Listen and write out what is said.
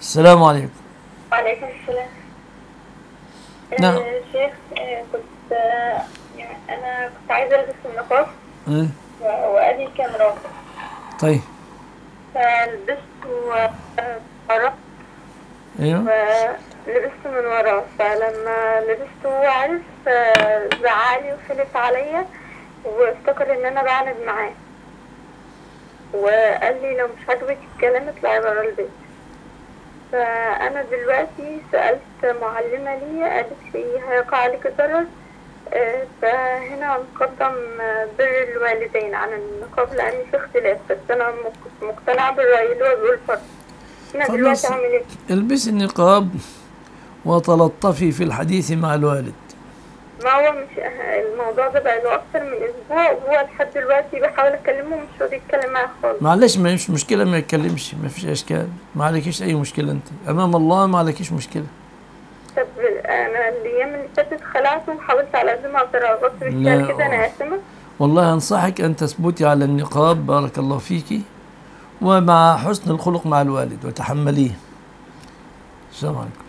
السلام عليكم وعليكم السلام نعم. آه، شيخ آه، كنت آه، يعني أنا كنت عايزة ألبس النقاب إيه؟ و- وأدي كاميرا طيب فلبسته آه، ورا ايوه ولبسته من ورا فلما لبسته هو عرف آه، زعلي وخلف عليا وافتكر ان انا بعند معاه وقال لي لو مش عاجبك الكلام اطلعي برا البيت فانا دلوقتي سالت معلمه لي قالت لي هيقع عليك الضرر آه، فهنا نقدم آه، بر الوالدين عن النقاب لان في اختلاف بس انا مق- مقتنعه بالراي اللي هو بيقول فرض هنا خلاص. دلوقتي اعمل ايه البسي النقاب وتلطفي في الحديث مع الوالد ما هو مش الموضوع ده بقى له اكتر من اسبوع وهو لحد دلوقتي بحاول اكلمه مش راضي يتكلم معايا خالص معلش ما فيش مشكلة ما يتكلمش ما فيش إشكال ما عليكيش أي مشكلة أنت أمام الله ما عليكيش مشكلة طب انا الايام اللي فاتت خلعته وحاولت على قد ما اقدر اغطي لا. بالشال كده انا اسمه والله أنصحك أن تثبتي على النقاب بارك الله فيك ومع حسن الخلق مع الوالد وتحمليه السلام عليكم